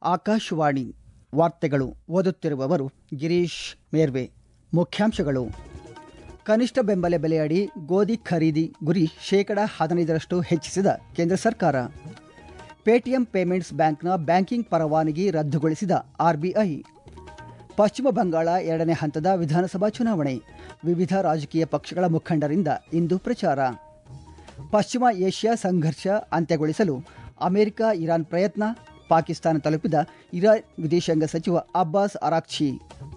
ಆಕಾಶವಾಣಿ ವಾರ್ತೆಗಳು ಓದುತ್ತಿರುವವರು ಗಿರೀಶ್ ಮೇರ್ವೆ ಮುಖ್ಯಾಂಶಗಳು ಕನಿಷ್ಠ ಬೆಂಬಲ ಬೆಲೆಯಡಿ ಗೋಧಿ ಖರೀದಿ ಗುರಿ ಶೇಕಡ ಹದಿನೈದರಷ್ಟು ಹೆಚ್ಚಿಸಿದ ಕೇಂದ್ರ ಸರ್ಕಾರ ಪೇಟಿಎಂ ಪೇಮೆಂಟ್ಸ್ ಬ್ಯಾಂಕ್ನ ಬ್ಯಾಂಕಿಂಗ್ ಪರವಾನಗಿ ರದ್ದುಗೊಳಿಸಿದ ಆರ್ಬಿಐ ಪಶ್ಚಿಮ ಬಂಗಾಳ ಎರಡನೇ ಹಂತದ ವಿಧಾನಸಭಾ ಚುನಾವಣೆ ವಿವಿಧ ರಾಜಕೀಯ ಪಕ್ಷಗಳ ಮುಖಂಡರಿಂದ ಇಂದು ಪ್ರಚಾರ ಪಶ್ಚಿಮ ಏಷ್ಯಾ ಸಂಘರ್ಷ ಅಂತ್ಯಗೊಳಿಸಲು ಅಮೆರಿಕ ಇರಾನ್ ಪ್ರಯತ್ನ ಪಾಕಿಸ್ತಾನ ತಲುಪಿದ ಇರಾನ್ ವಿದೇಶಾಂಗ ಸಚಿವ Abbas Araghchi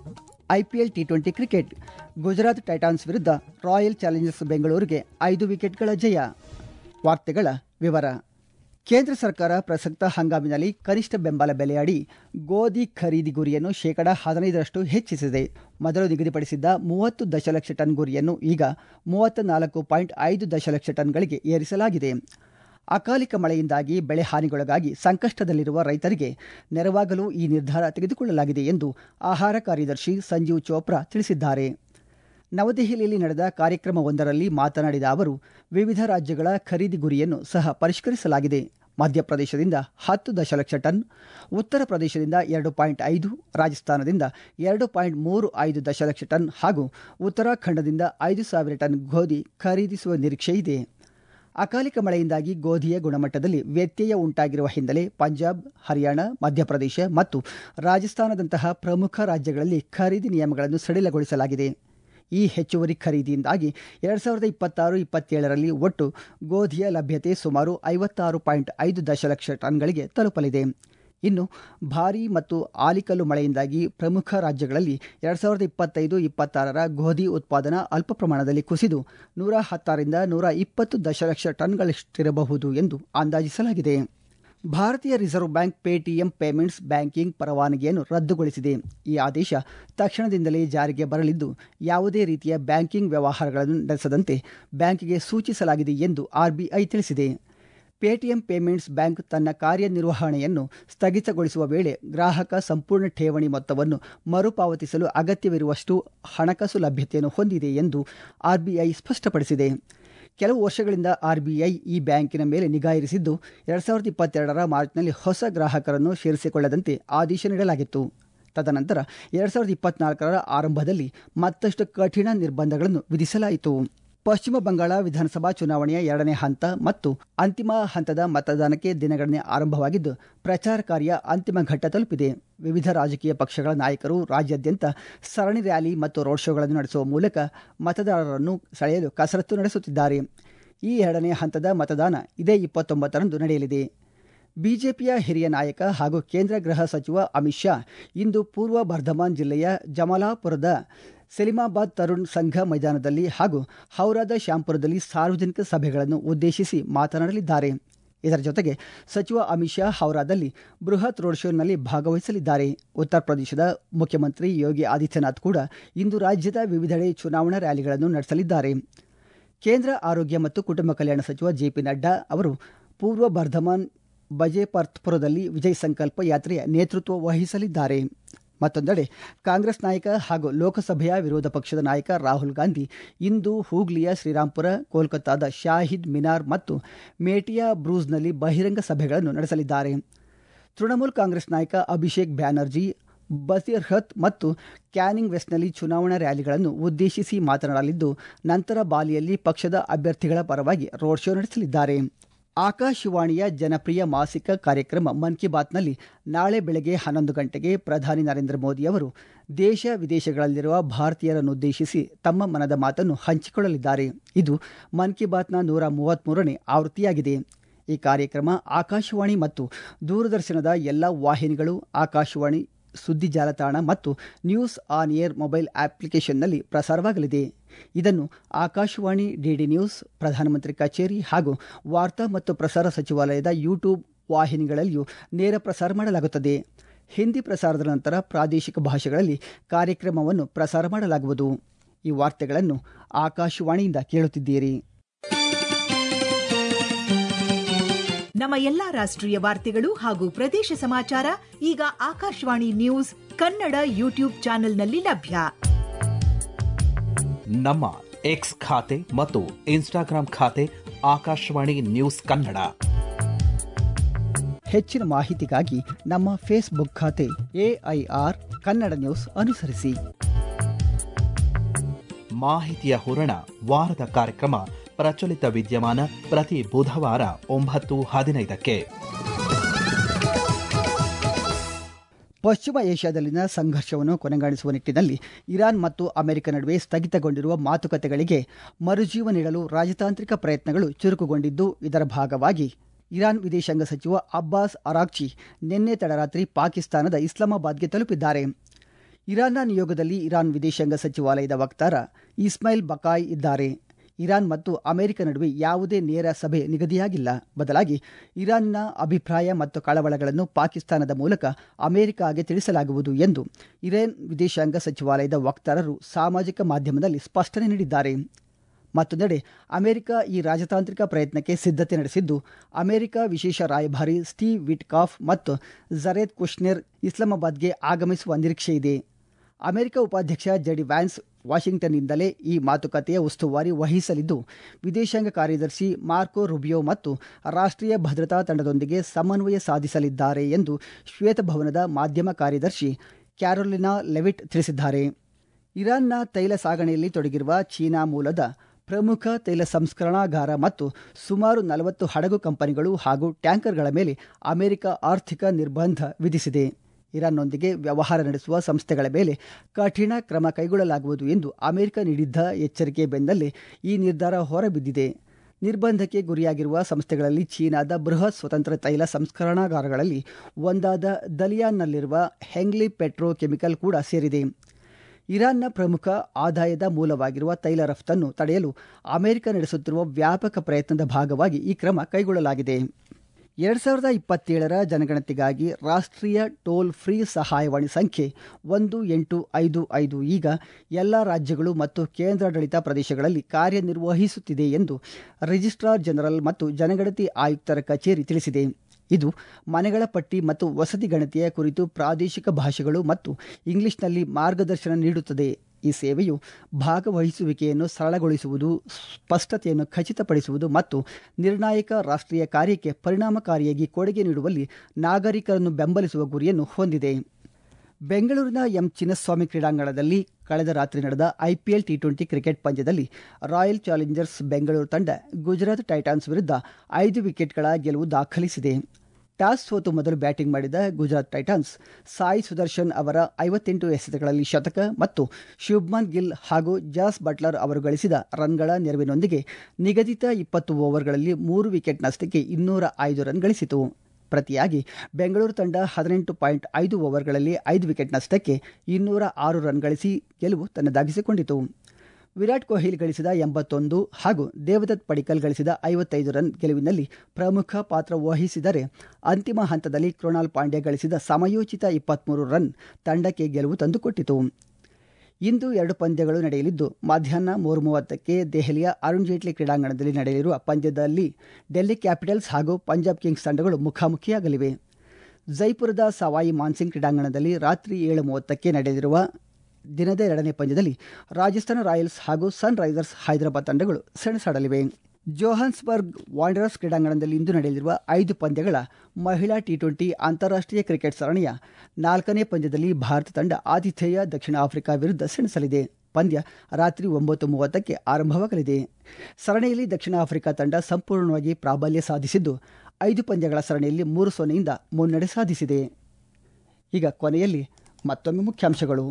IPL T twenty cricket Gujarat Titans ವಿರುದ್ಧ ರಾಯಲ್ ಚಾಲೆಂಜರ್ಸ್ ಬೆಂಗಳೂರಿಗೆ ಐದು ವಿಕೆಟ್ಗಳ ಜಯ ವಾರ್ತೆಗಳ ವಿವರ ಕೇಂದ್ರ ಸರ್ಕಾರ ಪ್ರಸಕ್ತ ಹಂಗಾಮಿನಲ್ಲಿ ಕನಿಷ್ಠ ಬೆಂಬಲ ಬೆಲೆಯಡಿ ಗೋಧಿ ಖರೀದಿ ಗುರಿಯನ್ನು ಶೇಕಡ ಹದಿನೈದರಷ್ಟು ಹೆಚ್ಚಿಸಿದೆ ಮೊದಲು ನಿಗದಿಪಡಿಸಿದ್ದ ಮೂವತ್ತು ದಶಲಕ್ಷ ಟನ್ ಗುರಿಯನ್ನು ಈಗ ಮೂವತ್ತ ನಾಲ್ಕು ಪಾಯಿಂಟ್ ಐದು ದಶಲಕ್ಷ ಟನ್ಗಳಿಗೆ ಏರಿಸಲಾಗಿದೆ ಅಕಾಲಿಕ ಮಳೆಯಿಂದಾಗಿ ಬೆಳೆ ಹಾನಿಗೊಳಗಾಗಿ ಸಂಕಷ್ಟದಲ್ಲಿರುವ ರೈತರಿಗೆ ನೆರವಾಗಲು ಈ ನಿರ್ಧಾರ ತೆಗೆದುಕೊಳ್ಳಲಾಗಿದೆ ಎಂದು ಆಹಾರ ಕಾರ್ಯದರ್ಶಿ ಸಂಜೀವ್ ಚೋಪ್ರಾ ತಿಳಿಸಿದ್ದಾರೆ ನವದೆಹಲಿಯಲ್ಲಿ ನಡೆದ ಕಾರ್ಯಕ್ರಮವೊಂದರಲ್ಲಿ ಮಾತನಾಡಿದ ಅವರು ವಿವಿಧ ರಾಜ್ಯಗಳ ಖರೀದಿ ಗುರಿಯನ್ನು ಸಹ ಪರಿಷ್ಕರಿಸಲಾಗಿದೆ ಮಧ್ಯಪ್ರದೇಶದಿಂದ ಹತ್ತು ದಶಲಕ್ಷ ಟನ್ ಉತ್ತರ ಪ್ರದೇಶದಿಂದ ಎರಡು ಪಾಯಿಂಟ್ ಐದು ರಾಜಸ್ಥಾನದಿಂದ ಎರಡು ಪಾಯಿಂಟ್ ಮೂರು ಐದು ದಶಲಕ್ಷ ಟನ್ ಹಾಗೂ ಉತ್ತರಾಖಂಡದಿಂದ ಐದು ಸಾವಿರ ಟನ್ ಗೋಧಿ ಖರೀದಿಸುವ ನಿರೀಕ್ಷೆ ಇದೆ ಅಕಾಲಿಕ ಮಳೆಯಿಂದಾಗಿ ಗೋಧಿಯ ಗುಣಮಟ್ಟದಲ್ಲಿ ವ್ಯತ್ಯಯ ಉಂಟಾಗಿರುವ ಹಿನ್ನೆಲೆ ಪಂಜಾಬ್ ಹರಿಯಾಣ ಮಧ್ಯಪ್ರದೇಶ ಮತ್ತು ರಾಜಸ್ಥಾನದಂತಹ ಪ್ರಮುಖ ರಾಜ್ಯಗಳಲ್ಲಿ ಖರೀದಿ ನಿಯಮಗಳನ್ನು ಸಡಿಲಗೊಳಿಸಲಾಗಿದೆ ಈ ಹೆಚ್ಚುವರಿ ಖರೀದಿಯಿಂದಾಗಿ ಎರಡು ಸಾವಿರದ ಇಪ್ಪತ್ತಾರು ಇಪ್ಪತ್ತೇಳರಲ್ಲಿ ಒಟ್ಟು ಗೋಧಿಯ ಲಭ್ಯತೆ ಸುಮಾರು ಐವತ್ತಾರು ಪಾಯಿಂಟ್ ಐದು ದಶಲಕ್ಷ ಟನ್ಗಳಿಗೆ ತಲುಪಲಿದೆ ಇನ್ನು ಭಾರೀ ಮತ್ತು ಆಲಿಕಲ್ಲು ಮಳೆಯಿಂದಾಗಿ ಪ್ರಮುಖ ರಾಜ್ಯಗಳಲ್ಲಿ ಎರಡು ಸಾವಿರದ ಇಪ್ಪತ್ತೈದು ಇಪ್ಪತ್ತಾರರ ಗೋಧಿ ಉತ್ಪಾದನಾ ಅಲ್ಪ ಪ್ರಮಾಣದಲ್ಲಿ ಕುಸಿದು ನೂರ ಹತ್ತರಿಂದ ನೂರ ಇಪ್ಪತ್ತು ದಶಲಕ್ಷ ಟನ್ಗಳಷ್ಟಿರಬಹುದು ಎಂದು ಅಂದಾಜಿಸಲಾಗಿದೆ ಭಾರತೀಯ reserve bank Paytm payments banking ಪರವಾನಗಿಯನ್ನು ರದ್ದುಗೊಳಿಸಿದೆ ಈ ಆದೇಶ ತಕ್ಷಣದಿಂದಲೇ ಜಾರಿಗೆ ಬರಲಿದ್ದು ಯಾವುದೇ ರೀತಿಯ ಬ್ಯಾಂಕಿಂಗ್ ವ್ಯವಹಾರಗಳನ್ನು ನಡೆಸದಂತೆ ಬ್ಯಾಂಕಿಗೆ ಸೂಚಿಸಲಾಗಿದೆ ಎಂದು ಆರ್ಬಿಐ ತಿಳಿಸಿದೆ ಪೇಟಿಎಂ ಪೇಮೆಂಟ್ಸ್ ಬ್ಯಾಂಕ್ ತನ್ನ ಕಾರ್ಯನಿರ್ವಹಣೆಯನ್ನು ಸ್ಥಗಿತಗೊಳಿಸುವ ವೇಳೆ ಗ್ರಾಹಕ ಸಂಪೂರ್ಣ ಠೇವಣಿ ಮೊತ್ತವನ್ನು ಮರುಪಾವತಿಸಲು ಅಗತ್ಯವಿರುವಷ್ಟು ಹಣಕಾಸು ಲಭ್ಯತೆಯನ್ನು ಹೊಂದಿದೆ ಎಂದು ಆರ್ಬಿಐ ಸ್ಪಷ್ಟಪಡಿಸಿದೆ ಕೆಲವು ವರ್ಷಗಳಿಂದ ಆರ್ಬಿಐ ಈ ಬ್ಯಾಂಕಿನ ಮೇಲೆ ನಿಗಾ ಇರಿಸಿದ್ದು ಎರಡು ಸಾವಿರದ ಇಪ್ಪತ್ತೆರಡರ ಮಾರ್ಚ್ನಲ್ಲಿ ಹೊಸ ಗ್ರಾಹಕರನ್ನು ಸೇರಿಸಿಕೊಳ್ಳದಂತೆ ಆದೇಶ ನೀಡಲಾಗಿತ್ತು ತದನಂತರ ಎರಡು ಸಾವಿರದ ಇಪ್ಪತ್ನಾಲ್ಕರ ಆರಂಭದಲ್ಲಿ ಮತ್ತಷ್ಟು ಕಠಿಣ ನಿರ್ಬಂಧಗಳನ್ನು ವಿಧಿಸಲಾಯಿತು ಪಶ್ಚಿಮ ಬಂಗಾಳ ವಿಧಾನಸಭಾ ಚುನಾವಣೆಯ ಎರಡನೇ ಹಂತ ಮತ್ತು ಅಂತಿಮ ಹಂತದ ಮತದಾನಕ್ಕೆ ದಿನಗಣನೆ ಆರಂಭವಾಗಿದ್ದು ಪ್ರಚಾರ ಕಾರ್ಯ ಅಂತಿಮ ಘಟ್ಟ ತಲುಪಿದೆ ವಿವಿಧ ರಾಜಕೀಯ ಪಕ್ಷಗಳ ನಾಯಕರು ರಾಜ್ಯಾದ್ಯಂತ ಸರಣಿ ರ್ಯಾಲಿ ಮತ್ತು ರೋಡ್ ಶೋಗಳನ್ನು ನಡೆಸುವ ಮೂಲಕ ಮತದಾರರನ್ನು ಸೆಳೆಯಲು ಕಸರತ್ತು ನಡೆಸುತ್ತಿದ್ದಾರೆ ಈ ಎರಡನೇ ಹಂತದ ಮತದಾನ ಇದೇ ಇಪ್ಪತ್ತೊಂಬತ್ತರಂದು ನಡೆಯಲಿದೆ ಬಿಜೆಪಿಯ ಹಿರಿಯ ನಾಯಕ ಹಾಗೂ ಕೇಂದ್ರ ಗೃಹ ಸಚಿವ ಅಮಿತ್ ಶಾ ಇಂದು ಪೂರ್ವ ಬರ್ಧಮಾನ್ ಜಿಲ್ಲೆಯ ಜಮಲಾಪುರದ ಸೆಲಿಮಾಬಾದ್ ತರುಣ್ ಸಂಘ ಮೈದಾನದಲ್ಲಿ ಹಾಗೂ ಹೌರಾದ ಶ್ಯಾಂಪುರದಲ್ಲಿ ಸಾರ್ವಜನಿಕ ಸಭೆಗಳನ್ನು ಉದ್ದೇಶಿಸಿ ಮಾತನಾಡಲಿದ್ದಾರೆ ಇದರ ಜೊತೆಗೆ ಸಚಿವ ಅಮಿತ್ ಶಾ ಹೌರಾದಲ್ಲಿ ಬೃಹತ್ ರೋಡ್ ಶೋನಲ್ಲಿ ಭಾಗವಹಿಸಲಿದ್ದಾರೆ ಉತ್ತರ ಪ್ರದೇಶದ ಮುಖ್ಯಮಂತ್ರಿ ಯೋಗಿ ಆದಿತ್ಯನಾಥ್ ಕೂಡ ಇಂದು ರಾಜ್ಯದ ವಿವಿಧೆಡೆ ಚುನಾವಣಾ ರ್ಯಾಲಿಗಳನ್ನು ನಡೆಸಲಿದ್ದಾರೆ ಕೇಂದ್ರ ಆರೋಗ್ಯ ಮತ್ತು ಕುಟುಂಬ ಕಲ್ಯಾಣ ಸಚಿವ ಜೆಪಿ ನಡ್ಡಾ ಅವರು ಪೂರ್ವ ಬರ್ಧಮಾನ್ ಬಜೆಪರ್ತ್ಪುರದಲ್ಲಿ ವಿಜಯ್ ಸಂಕಲ್ಪ ಯಾತ್ರೆಯ ನೇತೃತ್ವ ವಹಿಸಲಿದ್ದಾರೆ ಮತ್ತೊಂದೆಡೆ ಕಾಂಗ್ರೆಸ್ ನಾಯಕ ಹಾಗೂ ಲೋಕಸಭೆಯ ವಿರೋಧ ಪಕ್ಷದ ನಾಯಕ ರಾಹುಲ್ ಗಾಂಧಿ ಇಂದು ಹೂಗ್ಲಿಯ ಶ್ರೀರಾಂಪುರ ಕೋಲ್ಕತ್ತಾದ ಶಾಹಿದ್ ಮಿನಾರ್ ಮತ್ತು ಮೇಟಿಯಾ ಬ್ರೂಸ್ನಲ್ಲಿ ಬಹಿರಂಗ ಸಭೆಗಳನ್ನು ನಡೆಸಲಿದ್ದಾರೆ ತೃಣಮೂಲ್ ಕಾಂಗ್ರೆಸ್ ನಾಯಕ ಅಭಿಷೇಕ್ ಬ್ಯಾನರ್ಜಿ ಬಸಿರ್ಹತ್ ಮತ್ತು ಕ್ಯಾನಿಂಗ್ ವೆಸ್ಟ್ನಲ್ಲಿ ಚುನಾವಣಾ ರ್ಯಾಲಿಗಳನ್ನು ಉದ್ದೇಶಿಸಿ ಮಾತನಾಡಲಿದ್ದು ನಂತರ ಬಾಲಿಯಲ್ಲಿ ಪಕ್ಷದ ಅಭ್ಯರ್ಥಿಗಳ ಪರವಾಗಿ ರೋಡ್ ಶೋ ನಡೆಸಲಿದ್ದಾರೆ ಆಕಾಶವಾಣಿಯ ಜನಪ್ರಿಯ ಮಾಸಿಕ ಕಾರ್ಯಕ್ರಮ ಮನ್ ಕಿ ಬಾತ್ನಲ್ಲಿ ನಾಳೆ ಬೆಳಗ್ಗೆ ಹನ್ನೊಂದು ಗಂಟೆಗೆ ಪ್ರಧಾನಿ ನರೇಂದ್ರ ಮೋದಿ ಅವರು ದೇಶ ವಿದೇಶಗಳಲ್ಲಿರುವ ಭಾರತೀಯರನ್ನುದ್ದೇಶಿಸಿ ತಮ್ಮ ಮನದ ಮಾತನ್ನು ಹಂಚಿಕೊಳ್ಳಲಿದ್ದಾರೆ ಇದು ಮನ್ ಕಿ ಬಾತ್ನ ನೂರ ಮೂವತ್ತ್ಮೂರನೇ ಆವೃತ್ತಿಯಾಗಿದೆ ಈ ಕಾರ್ಯಕ್ರಮ ಆಕಾಶವಾಣಿ ಮತ್ತು ದೂರದರ್ಶನದ ಎಲ್ಲ ವಾಹಿನಿಗಳು ಆಕಾಶವಾಣಿ ಸುದ್ದಿ ಜಾಲತಾಣ ಮತ್ತು ನ್ಯೂಸ್ ಆನ್ ಏರ್ ಮೊಬೈಲ್ ಅಪ್ಲಿಕೇಶನ್ನಲ್ಲಿ ಪ್ರಸಾರವಾಗಲಿದೆ ಇದನ್ನು ಆಕಾಶವಾಣಿ ಡಿಡಿ ನ್ಯೂಸ್ ಪ್ರಧಾನಮಂತ್ರಿ ಕಚೇರಿ ಹಾಗೂ ವಾರ್ತಾ ಮತ್ತು ಪ್ರಸಾರ ಸಚಿವಾಲಯದ ಯೂಟ್ಯೂಬ್ ವಾಹಿನಿಗಳಲ್ಲಿಯೂ ನೇರ ಪ್ರಸಾರ ಮಾಡಲಾಗುತ್ತದೆ ಹಿಂದಿ ಪ್ರಸಾರದ ನಂತರ ಪ್ರಾದೇಶಿಕ ಭಾಷೆಗಳಲ್ಲಿ ಕಾರ್ಯಕ್ರಮವನ್ನು ಪ್ರಸಾರ ಮಾಡಲಾಗುವುದು ಈ ವಾರ್ತೆಗಳನ್ನು ಆಕಾಶವಾಣಿಯಿಂದ ಕೇಳುತ್ತಿದ್ದೀರಿ ನಮ್ಮ ಎಲ್ಲಾ ರಾಷ್ಟ್ರೀಯ ವಾರ್ತೆಗಳು ಹಾಗೂ ಪ್ರದೇಶ ಸಮಾಚಾರ ಈಗ ಆಕಾಶವಾಣಿ ನ್ಯೂಸ್ ಕನ್ನಡ ಯೂಟ್ಯೂಬ್ ಚಾನೆಲ್ನಲ್ಲಿ ಲಭ್ಯ ನಮ್ಮ ಎಕ್ಸ್ ಖಾತೆ ಮತ್ತು ಇನ್ಸ್ಟಾಗ್ರಾಂ ಖಾತೆ ಆಕಾಶವಾಣಿ ನ್ಯೂಸ್ ಕನ್ನಡ ಹೆಚ್ಚಿನ ಮಾಹಿತಿಗಾಗಿ ನಮ್ಮ ಫೇಸ್ಬುಕ್ ಖಾತೆ ಎಐಆರ್ ಕನ್ನಡ ನ್ಯೂಸ್ ಅನುಸರಿಸಿ ಮಾಹಿತಿಯ ಹೂರಣ ವಾರದ ಕಾರ್ಯಕ್ರಮ ಪ್ರಚಲಿತ ವಿದ್ಯಮಾನ ಪ್ರತಿ ಬುಧವಾರ ಒಂಬತ್ತು ಹದಿನೈದಕ್ಕೆ ಪಶ್ಚಿಮ ಏಷ್ಯಾದಲ್ಲಿನ ಸಂಘರ್ಷವನ್ನು ಕೊನೆಗಾಣಿಸುವ ನಿಟ್ಟಿನಲ್ಲಿ ಇರಾನ್ ಮತ್ತು ಅಮೆರಿಕ ನಡುವೆ ಸ್ಥಗಿತಗೊಂಡಿರುವ ಮಾತುಕತೆಗಳಿಗೆ ಮರುಜೀವ ನೀಡಲು ರಾಜತಾಂತ್ರಿಕ ಪ್ರಯತ್ನಗಳು ಚುರುಕುಗೊಂಡಿದ್ದು ಇದರ ಭಾಗವಾಗಿ ಇರಾನ್ ವಿದೇಶಾಂಗ ಸಚಿವ ಅಬ್ಬಾಸ್ ಅರಾಕ್ಚಿ ನಿನ್ನೆ ತಡರಾತ್ರಿ ಪಾಕಿಸ್ತಾನದ ಇಸ್ಲಾಮಾಬಾದ್ಗೆ ತಲುಪಿದ್ದಾರೆ ಇರಾನ್ನ ನಿಯೋಗದಲ್ಲಿ ಇರಾನ್ ವಿದೇಶಾಂಗ ಸಚಿವಾಲಯದ ವಕ್ತಾರ ಇಸ್ಮೈಲ್ ಬಕಾಯ್ ಇದ್ದಾರೆ ಇರಾನ್ ಮತ್ತು ಅಮೆರಿಕ ನಡುವೆ ಯಾವುದೇ ನೇರ ಸಭೆ ನಿಗದಿಯಾಗಿಲ್ಲ ಬದಲಾಗಿ ಇರಾನ್ನ ಅಭಿಪ್ರಾಯ ಮತ್ತು ಕಳವಳಗಳನ್ನು ಪಾಕಿಸ್ತಾನದ ಮೂಲಕ ಅಮೆರಿಕಾಗೆ ತಿಳಿಸಲಾಗುವುದು ಎಂದು ಇರಾನ್ ವಿದೇಶಾಂಗ ಸಚಿವಾಲಯದ ವಕ್ತಾರರು ಸಾಮಾಜಿಕ ಮಾಧ್ಯಮದಲ್ಲಿ ಸ್ಪಷ್ಟನೆ ನೀಡಿದ್ದಾರೆ ಮತ್ತೊಂದೆಡೆ ಅಮೆರಿಕ ಈ ರಾಜತಾಂತ್ರಿಕ ಪ್ರಯತ್ನಕ್ಕೆ ಸಿದ್ಧತೆ ನಡೆಸಿದ್ದು ಅಮೆರಿಕ ವಿಶೇಷ ರಾಯಭಾರಿ ಸ್ಟೀವ್ ವಿಟ್ಕಾಫ್ ಮತ್ತು ಜರೇದ್ ಕುಶ್ನೆರ್ ಇಸ್ಲಾಮಾಬಾದ್ಗೆ ಆಗಮಿಸುವ ನಿರೀಕ್ಷೆ ಇದೆ ಅಮೆರಿಕ ಉಪಾಧ್ಯಕ್ಷ ಜೆಡಿ ವ್ಯಾನ್ಸ್ ವಾಷಿಂಗ್ಟನ್ನಿಂದಲೇ ಈ ಮಾತುಕತೆಯ ಉಸ್ತುವಾರಿ ವಹಿಸಲಿದ್ದು ವಿದೇಶಾಂಗ ಕಾರ್ಯದರ್ಶಿ ಮಾರ್ಕೋ ರುಬಿಯೋ ಮತ್ತು ರಾಷ್ಟ್ರೀಯ ಭದ್ರತಾ ತಂಡದೊಂದಿಗೆ ಸಮನ್ವಯ ಸಾಧಿಸಲಿದ್ದಾರೆ ಎಂದು ಶ್ವೇತಭವನದ ಮಾಧ್ಯಮ ಕಾರ್ಯದರ್ಶಿ ಕ್ಯಾರೋಲಿನಾ ಲೆವಿಟ್ ತಿಳಿಸಿದ್ದಾರೆ ಇರಾನ್ನ ತೈಲ ಸಾಗಣೆಯಲ್ಲಿ ತೊಡಗಿರುವ ಚೀನಾ ಮೂಲದ ಪ್ರಮುಖ ತೈಲ ಸಂಸ್ಕರಣಾಗಾರ ಮತ್ತು ಸುಮಾರು ನಲವತ್ತು ಹಡಗು ಕಂಪನಿಗಳು ಹಾಗೂ ಟ್ಯಾಂಕರ್ಗಳ ಮೇಲೆ ಅಮೆರಿಕ ಆರ್ಥಿಕ ನಿರ್ಬಂಧ ವಿಧಿಸಿದೆ ಇರಾನ್ನೊಂದಿಗೆ ವ್ಯವಹಾರ ನಡೆಸುವ ಸಂಸ್ಥೆಗಳ ಮೇಲೆ ಕಠಿಣ ಕ್ರಮ ಕೈಗೊಳ್ಳಲಾಗುವುದು ಎಂದು ಅಮೆರಿಕ ನೀಡಿದ್ದ ಎಚ್ಚರಿಕೆ ಬೆನ್ನಲ್ಲೇ ಈ ನಿರ್ಧಾರ ಹೊರಬಿದ್ದಿದೆ ನಿರ್ಬಂಧಕ್ಕೆ ಗುರಿಯಾಗಿರುವ ಸಂಸ್ಥೆಗಳಲ್ಲಿ ಚೀನಾದ ಬೃಹತ್ ಸ್ವತಂತ್ರ ತೈಲ ಸಂಸ್ಕರಣಾಗಾರಗಳಲ್ಲಿ ಒಂದಾದ ದಲಿಯಾನ್ನಲ್ಲಿರುವ ಹೆಂಗ್ಲಿ ಪೆಟ್ರೋ ಕೆಮಿಕಲ್ ಕೂಡ ಸೇರಿದೆ ಇರಾನ್ನ ಪ್ರಮುಖ ಆದಾಯದ ಮೂಲವಾಗಿರುವ ತೈಲ ರಫ್ತನ್ನು ತಡೆಯಲು ಅಮೆರಿಕ ನಡೆಸುತ್ತಿರುವ ವ್ಯಾಪಕ ಪ್ರಯತ್ನದ ಭಾಗವಾಗಿ ಈ ಕ್ರಮ ಕೈಗೊಳ್ಳಲಾಗಿದೆ ಎರಡು ಸಾವಿರದ ಇಪ್ಪತ್ತೇಳರ ಜನಗಣತಿಗಾಗಿ ರಾಷ್ಟ್ರೀಯ ಟೋಲ್ ಫ್ರೀ ಸಹಾಯವಾಣಿ ಸಂಖ್ಯೆ ಒಂದು ಎಂಟು ಐದು ಐದು ಈಗ ಎಲ್ಲ ರಾಜ್ಯಗಳು ಮತ್ತು ಕೇಂದ್ರಾಡಳಿತ ಪ್ರದೇಶಗಳಲ್ಲಿ ಕಾರ್ಯನಿರ್ವಹಿಸುತ್ತಿದೆ ಎಂದು ರಿಜಿಸ್ಟ್ರಾರ್ ಜನರಲ್ ಮತ್ತು ಜನಗಣತಿ ಆಯುಕ್ತರ ಕಚೇರಿ ತಿಳಿಸಿದೆ ಇದು ಮನೆಗಳ ಪಟ್ಟಿ ಮತ್ತು ವಸತಿ ಗಣತಿಯ ಕುರಿತು ಪ್ರಾದೇಶಿಕ ಭಾಷೆಗಳು ಮತ್ತು ಇಂಗ್ಲಿಷ್ನಲ್ಲಿ ಮಾರ್ಗದರ್ಶನ ನೀಡುತ್ತದೆ ಈ ಸೇವೆಯು ಭಾಗವಹಿಸುವಿಕೆಯನ್ನು ಸರಳಗೊಳಿಸುವುದು ಸ್ಪಷ್ಟತೆಯನ್ನು ಖಚಿತಪಡಿಸುವುದು ಮತ್ತು ನಿರ್ಣಾಯಕ ರಾಷ್ಟ್ರೀಯ ಕಾರ್ಯಕ್ಕೆ ಪರಿಣಾಮಕಾರಿಯಾಗಿ ಕೊಡುಗೆ ನೀಡುವಲ್ಲಿ ನಾಗರಿಕರನ್ನು ಬೆಂಬಲಿಸುವ ಗುರಿಯನ್ನು ಹೊಂದಿದೆ ಬೆಂಗಳೂರಿನ ಎಂ ಚಿನ್ನಸ್ವಾಮಿ ಕ್ರೀಡಾಂಗಣದಲ್ಲಿ ಕಳೆದ ರಾತ್ರಿ ನಡೆದ ಐಪಿಎಲ್ ಟಿ ಟ್ವೆಂಟಿ ಕ್ರಿಕೆಟ್ ಪಂದ್ಯದಲ್ಲಿ ರಾಯಲ್ ಚಾಲೆಂಜರ್ಸ್ ಬೆಂಗಳೂರು ತಂಡ ಗುಜರಾತ್ ಟೈಟಾನ್ಸ್ ವಿರುದ್ಧ ಐದು ವಿಕೆಟ್ಗಳ ಗೆಲುವು ದಾಖಲಿಸಿದೆ ಟಾಸ್ ಸೋತು ಮೊದಲು ಬ್ಯಾಟಿಂಗ್ ಮಾಡಿದ ಗುಜರಾತ್ ಟೈಟಾನ್ಸ್ ಸಾಯಿ ಸುದರ್ಶನ್ ಅವರ ಐವತ್ತೆಂಟು ಎಸೆತಗಳಲ್ಲಿ ಶತಕ ಮತ್ತು ಶುಭ್ಮನ್ ಗಿಲ್ ಹಾಗೂ ಜಾಸ್ ಬಟ್ಲರ್ ಅವರು ಗಳಿಸಿದ ರನ್ಗಳ ನೆರವಿನೊಂದಿಗೆ ನಿಗದಿತ ಇಪ್ಪತ್ತು ಓವರ್ಗಳಲ್ಲಿ ಮೂರು ವಿಕೆಟ್ ನಷ್ಟಕ್ಕೆ ಇನ್ನೂರ ಐದು ರನ್ ಗಳಿಸಿತು ಪ್ರತಿಯಾಗಿ ಬೆಂಗಳೂರು ತಂಡ ಹದಿನೆಂಟು ಪಾಯಿಂಟ್ ಐದು ಓವರ್ಗಳಲ್ಲಿ ಐದು ವಿಕೆಟ್ ನಷ್ಟಕ್ಕೆ ಇನ್ನೂರ ಆರು ರನ್ ಗಳಿಸಿ ಗೆಲುವು ತನ್ನದಾಗಿಸಿಕೊಂಡಿತು ವಿರಾಟ್ ಕೊಹ್ಲಿ ಗಳಿಸಿದ ಎಂಬತ್ತೊಂದು ಹಾಗೂ ದೇವದತ್ ಪಡಿಕಲ್ ಗಳಿಸಿದ ಐವತ್ತೈದು ರನ್ ಗೆಲುವಿನಲ್ಲಿ ಪ್ರಮುಖ ಪಾತ್ರ ವಹಿಸಿದರೆ ಅಂತಿಮ ಹಂತದಲ್ಲಿ ಕೃಣಾಲ್ ಪಾಂಡ್ಯ ಗಳಿಸಿದ ಸಮಯೋಚಿತ ಇಪ್ಪತ್ಮೂರು ರನ್ ತಂಡಕ್ಕೆ ಗೆಲುವು ತಂದುಕೊಟ್ಟಿತು ಇಂದು ಎರಡು ಪಂದ್ಯಗಳು ನಡೆಯಲಿದ್ದು ಮಧ್ಯಾಹ್ನ ಮೂರು ಮೂವತ್ತಕ್ಕೆ ದೆಹಲಿಯ ಅರುಣ್ ಜೇಟ್ಲಿ ಕ್ರೀಡಾಂಗಣದಲ್ಲಿ ನಡೆಯಲಿರುವ ಪಂದ್ಯದಲ್ಲಿ ಡೆಲ್ಲಿ ಕ್ಯಾಪಿಟಲ್ಸ್ ಹಾಗೂ ಪಂಜಾಬ್ ಕಿಂಗ್ಸ್ ತಂಡಗಳು ಮುಖಾಮುಖಿಯಾಗಲಿವೆ ಜೈಪುರದ ಸವಾಯಿ ಮಾನ್ಸಿಂಗ್ ಕ್ರೀಡಾಂಗಣದಲ್ಲಿ ರಾತ್ರಿ ಏಳು ಮೂವತ್ತಕ್ಕೆ ನಡೆದಿರುವ ದಿನದ ಎರಡನೇ ಪಂದ್ಯದಲ್ಲಿ ರಾಜಸ್ಥಾನ ರಾಯಲ್ಸ್ ಹಾಗೂ ಸನ್ ರೈಸರ್ಸ್ ಹೈದರಾಬಾದ್ ತಂಡಗಳು ಸೆಣಸಾಡಲಿವೆ ಜೋಹಾನ್ಸ್ಬರ್ಗ್ ವಾಂಡರರ್ಸ್ ಕ್ರೀಡಾಂಗಣದಲ್ಲಿ ಇಂದು ನಡೆಯಲಿರುವ ಐದು ಪಂದ್ಯಗಳ ಮಹಿಳಾ ಟಿ ಟ್ವೆಂಟಿ ಅಂತಾರಾಷ್ಟ್ರೀಯ ಕ್ರಿಕೆಟ್ ಸರಣಿಯ ನಾಲ್ಕನೇ ಪಂದ್ಯದಲ್ಲಿ ಭಾರತ ತಂಡ ಆತಿಥೇಯ ದಕ್ಷಿಣ ಆಫ್ರಿಕಾ ವಿರುದ್ಧ ಸೆಣಸಲಿದೆ ಪಂದ್ಯ ರಾತ್ರಿ ಒಂಬತ್ತು ಮೂವತ್ತಕ್ಕೆ ಆರಂಭವಾಗಲಿದೆ ಸರಣಿಯಲ್ಲಿ ದಕ್ಷಿಣ ಆಫ್ರಿಕಾ ತಂಡ ಸಂಪೂರ್ಣವಾಗಿ ಪ್ರಾಬಲ್ಯ ಸಾಧಿಸಿದ್ದು ಐದು ಪಂದ್ಯಗಳ ಸರಣಿಯಲ್ಲಿ ಮೂರು ಸೊನ್ನೆಯಿಂದ ಮುನ್ನಡೆ ಸಾಧಿಸಿದೆ ಈಗ ಕೊನೆಯಲ್ಲಿ ಮತ್ತೊಮ್ಮೆ ಮುಖ್ಯಾಂಶಗಳು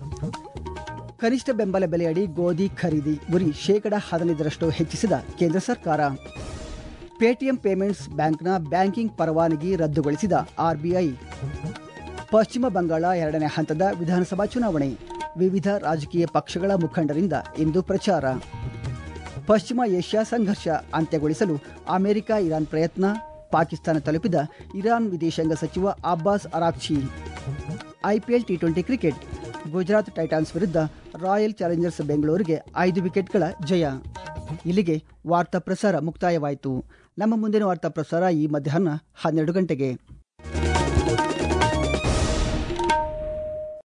ಕನಿಷ್ಠ ಬೆಂಬಲ ಬೆಲೆಯಡಿ ಗೋಧಿ ಖರೀದಿ ಗುರಿ ಶೇಕಡ ಹದಿನೈದರಷ್ಟು ಹೆಚ್ಚಿಸಿದ ಕೇಂದ್ರ ಸರ್ಕಾರ ಪೇಟಿಎಂ ಪೇಮೆಂಟ್ಸ್ ಬ್ಯಾಂಕ್ನ ಬ್ಯಾಂಕಿಂಗ್ ಪರವಾನಗಿ ರದ್ದುಗೊಳಿಸಿದ ಆರ್ಬಿಐ ಪಶ್ಚಿಮ ಬಂಗಾಳ ಎರಡನೇ ಹಂತದ ವಿಧಾನಸಭಾ ಚುನಾವಣೆ ವಿವಿಧ ರಾಜಕೀಯ ಪಕ್ಷಗಳ ಮುಖಂಡರಿಂದ ಇಂದು ಪ್ರಚಾರ ಪಶ್ಚಿಮ ಏಷ್ಯಾ ಸಂಘರ್ಷ ಅಂತ್ಯಗೊಳಿಸಲು ಅಮೆರಿಕ ಇರಾನ್ ಪ್ರಯತ್ನ ಪಾಕಿಸ್ತಾನ ತಲುಪಿದ ಇರಾನ್ ವಿದೇಶಾಂಗ ಸಚಿವ Abbas Araghchi IPL T twenty cricket Gujarat Titans ವಿರುದ್ಧ ರಾಯಲ್ ಚಾಲೆಂಜರ್ಸ್ ಬೆಂಗಳೂರಿಗೆ ಐದು ವಿಕೆಟ್ಗಳ ಜಯ ಇಲ್ಲಿಗೆ ವಾರ್ತಾ ಪ್ರಸಾರ ಮುಕ್ತಾಯವಾಯಿತು ನಮ್ಮ ಮುಂದಿನ ವಾರ್ತಾ ಪ್ರಸಾರ ಈ ಮಧ್ಯಾಹ್ನ ಹನ್ನೆರಡು ಗಂಟೆಗೆ